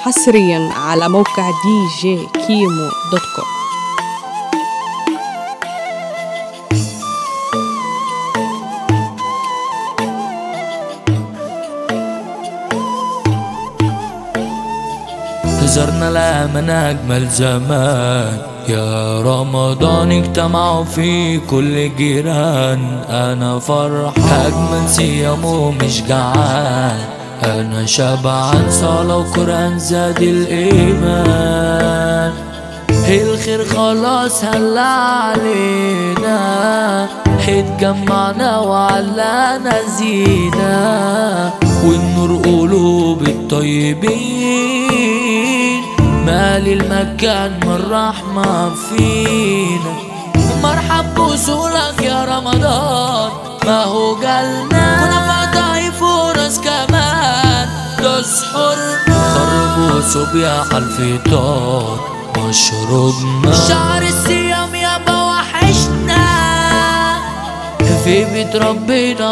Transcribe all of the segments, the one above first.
حصريا على موقع دي جي كيمو دوت كوم زرنا الأمن أجمل زمان يا رمضان اجتمعوا في كل جيران أنا فرح أجمل صيام ومش جعان أنا شبعان صلاة وقرآن زاد الإيمان الخير خلاص هلا علينا اتجمعنا وعلقنا زينة والنور قلوب الطيبين مال المكان من رحمة فينا مرحب بوصولك يا رمضان ما هو جالنا كنا فضاي فرص كمان تسحرنا خربوا صبيح الفطار مشروبنا شهر الصيام يابا وحشنا في بيت ربنا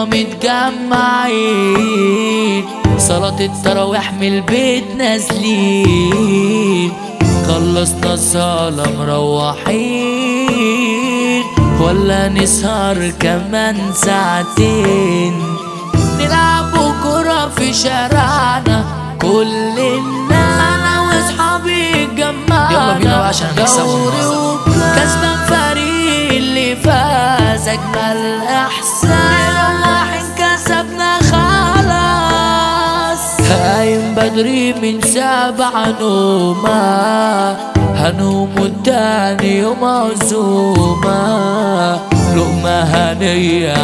متجمعين صلاة التراويح من البيت نازلين خلصنا الصلاة مروحين ولا نسهر كمان ساعتين نلعب كرة في شارعنا كلنا انا واصحابي اتجمعنا يلا بينا بقى عشان نكسبهم النهاردة. كسبان فريق اللي فاز اجمل احسان واحد كسبنا خلاص قايم بدري من سبع نومة هنوم التاني يوم عزومة لقمة هنية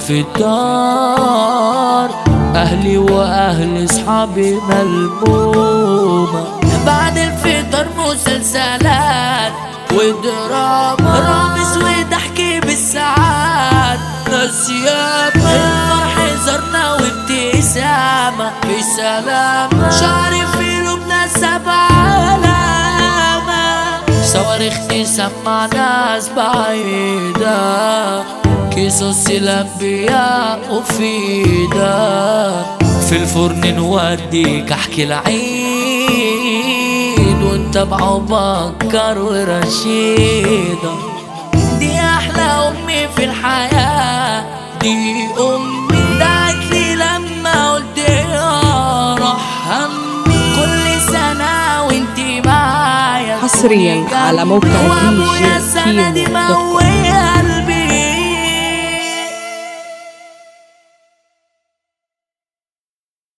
عالفطار أهلي وأهل صحابي ملمومة بعد الفطر مسلسلات ودراما رامز وضحكي بالساعات نسيان الفرح زرنا وابتسامة بسلامة شعري في لبنى سبع علامة صواريخ تسمع ناس بعيدة قصص الأنبياء مفيدة في الفرن نوديك أحكي العيد وانت بعو بكر ورشيدة دي أحلى أمي في الحياة دي أمي دعت لي لما قلت يا رحمني كل سنة وانتي معايا حصريا على موقع وأبويا دي جي السنة دي كيمو دوت كوم موت